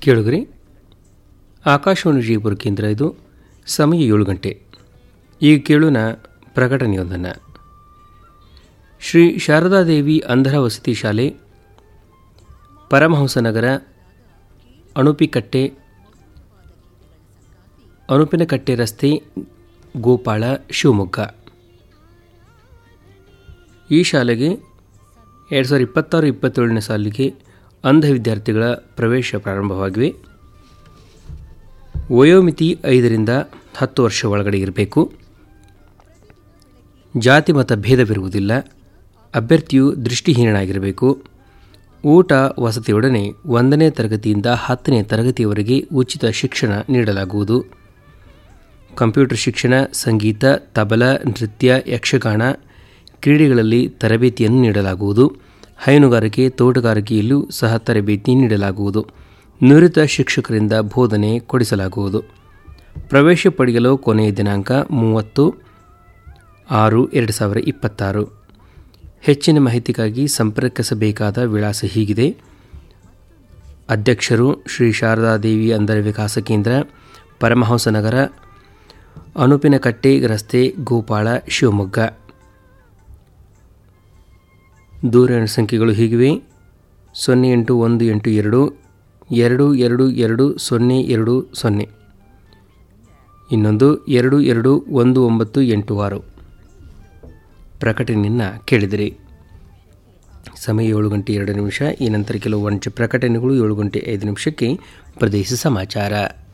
ಕೇಳುಗರಿ ಆಕಾಶವಾಣಿ ವಿಜಯಪುರ ಕೇಂದ್ರ ಇದು ಸಮಯ ಏಳು ಗಂಟೆ ಈಗ ಕೇಳೋಣ ಪ್ರಕಟಣೆಯೊಂದನ್ನು ಶ್ರೀ ಶಾರದಾದೇವಿ ಅಂಧರ ವಸತಿ ಶಾಲೆ ಪರಮಹಂಸನಗರ ಅಣುಪಿಕಟ್ಟೆ ಅನುಪಿನಕಟ್ಟೆ ರಸ್ತೆ ಗೋಪಾಳ ಶಿವಮೊಗ್ಗ ಈ ಶಾಲೆಗೆ ಎರಡು ಸಾವಿರದ ಇಪ್ಪತ್ತಾರು ಇಪ್ಪತ್ತೇಳನೇ ಸಾಲಿಗೆ ಅಂಧ ವಿದ್ಯಾರ್ಥಿಗಳ ಪ್ರವೇಶ ಪ್ರಾರಂಭವಾಗಿವೆ ವಯೋಮಿತಿ ಐದರಿಂದ ಹತ್ತು ವರ್ಷ ಒಳಗಡೆ ಇರಬೇಕು ಜಾತಿ ಮತ ಭೇದವಿರುವುದಿಲ್ಲ ಅಭ್ಯರ್ಥಿಯು ದೃಷ್ಟಿಹೀನನಾಗಿರಬೇಕು ಊಟ ವಸತಿಯೊಡನೆ ಒಂದನೇ ತರಗತಿಯಿಂದ ಹತ್ತನೇ ತರಗತಿಯವರೆಗೆ ಉಚಿತ ಶಿಕ್ಷಣ ನೀಡಲಾಗುವುದು ಕಂಪ್ಯೂಟರ್ ಶಿಕ್ಷಣ ಸಂಗೀತ ತಬಲ ನೃತ್ಯ ಯಕ್ಷಗಾನ ಕ್ರೀಡೆಗಳಲ್ಲಿ ತರಬೇತಿಯನ್ನು ನೀಡಲಾಗುವುದು ಹೈನುಗಾರಿಕೆ ತೋಟಗಾರಿಕೆಯಲ್ಲೂ ಸಹ ತರಬೇತಿ ನೀಡಲಾಗುವುದು ನುರಿತ ಶಿಕ್ಷಕರಿಂದ ಬೋಧನೆ ಕೊಡಿಸಲಾಗುವುದು ಪ್ರವೇಶ ಪಡೆಯಲು ಕೊನೆಯ ದಿನಾಂಕ ಮೂವತ್ತು ಆರು ಎರಡು ಸಾವಿರ ಇಪ್ಪತ್ತಾರು ಹೆಚ್ಚಿನ ಮಾಹಿತಿಗಾಗಿ ಸಂಪರ್ಕಿಸಬೇಕಾದ ವಿಳಾಸ ಹೀಗಿದೆ ಅಧ್ಯಕ್ಷರು ಶ್ರೀ ಶಾರದಾದೇವಿ ಅಂಧರ ವಿಕಾಸ ಕೇಂದ್ರ ಪರಮಹಂಸನಗರ ಅನುಪಿನಕಟ್ಟೆ ರಸ್ತೆ ಗೋಪಾಳ ಶಿವಮೊಗ್ಗ ದೂರವಾಣಿ ಸಂಖ್ಯೆಗಳು ಹೀಗಿವೆ ಸೊನ್ನೆ ಎಂಟು ಒಂದು ಎಂಟು ಎರಡು ಎರಡು ಎರಡು ಎರಡು ಸೊನ್ನೆ ಎರಡು ಸೊನ್ನೆ ಇನ್ನೊಂದು ಎರಡು ಎರಡು ಒಂದು ಒಂಬತ್ತು ಎಂಟು ಆರು ಪ್ರಕಟಣೆಯನ್ನು ಕೇಳಿದಿರಿ ಸಮಯ ಏಳು ಗಂಟೆ ಎರಡು ನಿಮಿಷ ಈ ನಂತರ ಕೆಲವು ವಾಣಿಜ್ಯ ಪ್ರಕಟಣೆಗಳು ಏಳು ಗಂಟೆ ಐದು ನಿಮಿಷಕ್ಕೆ ಪ್ರದೇಶ ಸಮಾಚಾರ